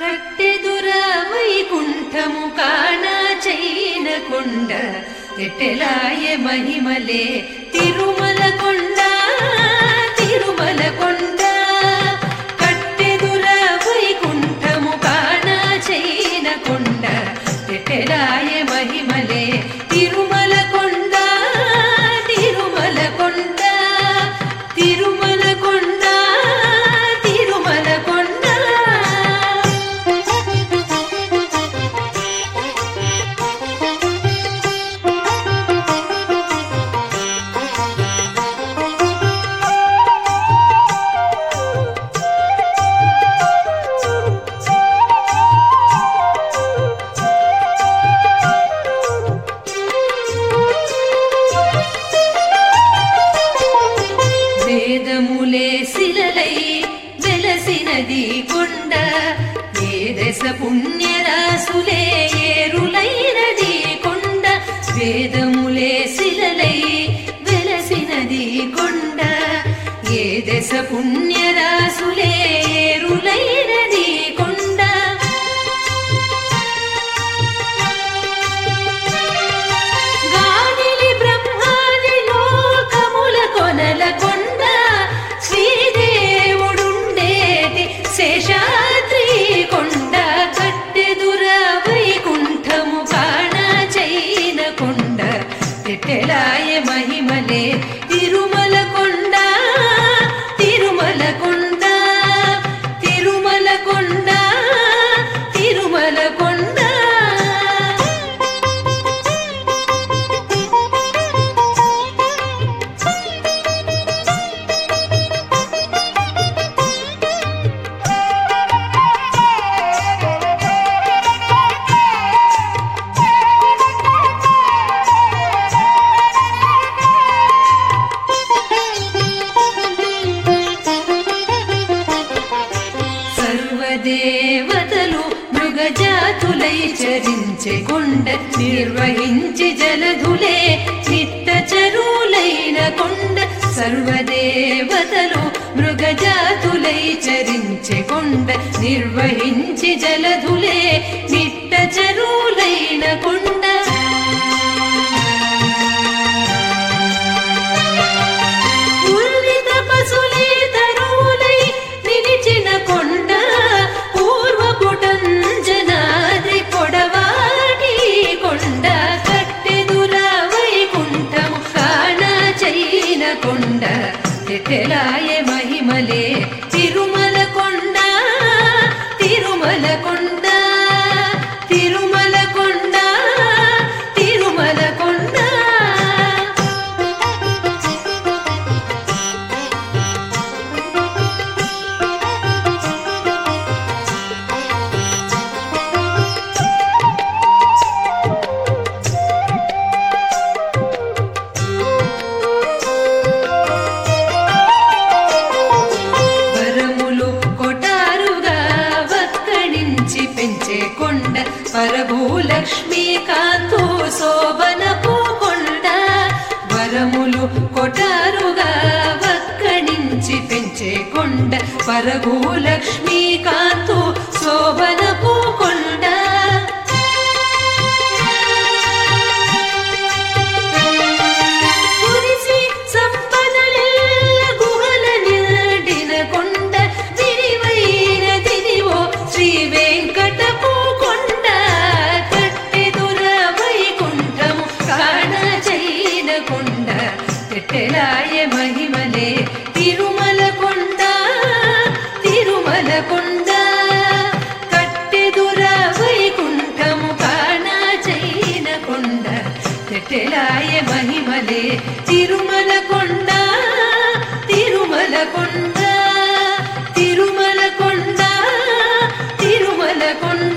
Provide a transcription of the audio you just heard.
కట్టెదుర వైకుంఠము కానా చైన కొండ ఎట్టెలాయ మహిమలే తిరుమల కొండ తిరుమల కొండ కట్టెదుర వైకుంఠము కానా చైన కొండ ఎట్టెలాయ మహిమలే తిరుమల కొండ తిరుమల కొండ తిరుమల కొండ తిరుమల కొండ వేదములే శిలలై వెలసినది కొండ ఏ దశ పుణ్యరాసులే ఏరులైనది కొండ వేదములే శిలలై వెలసినది కొండ ఏ దశ పుణ్యరాసులే ఏరులైనది కొండ గాలిలి బ్రహ్మాది లోకముల కొనల కొండ శ్రీదేవుడుండేటి శేషాద్రి కొండ కట్టెదుర వైకుంఠము కాణ చైన కొండ ఎట్టెలాయ మహిమలే తిరుమల కొండ తిరుమల కొండ తిరుమల కొండ తిరుమల కొండ సర్వదేవతలు మృగజాతులై చరించే కొండ నిర్వహించి జలధులే నిట్ట చరులైన కొండ సర్వదేవతలు మృగజాతులై చరించే కొండ నిర్వహించి జలధులే నిట్ట చరులైన కొండ ఉర్విత పశులే తరువులై నిలిచిన కొండ పూర్వపుటంజనాది పొడవాటి కొండ కట్టెదుర వైకుంఠము కాణ చైన కొండ తెలాయ మహిమలే తిరుమల కొండ తిరుమల కొండ తిరుమల కొండ తిరుమల కొండ వరములు కొటారుగా వక్కడించి పెంచే కొండ పరభూలక్ష్మీ కాంతు శోభనపు కొండ వరములు కొటారుగా వక్కడించి పెంచే కొండ పరభూలక్ష్మీ కాంతు శోభనపు కొండ కురిసి సంపదలెల్ల గుహల నిండిన కొండ విరివైన దినివో శ్రీ వెంకటపు కొండ కట్టెదుర వైకుంఠము కాణ చైన కొండ తెట్టెలాయ మహిమలే తిరుమల కొండ తిరుమల కొండ కట్టెదుర వైకుంఠము కాణ చైన కొండ తెట్టెలాయ మహిమలే తిరుమల కొండ తిరుమల కొండ తిరుమల కొండ తిరుమల కొండ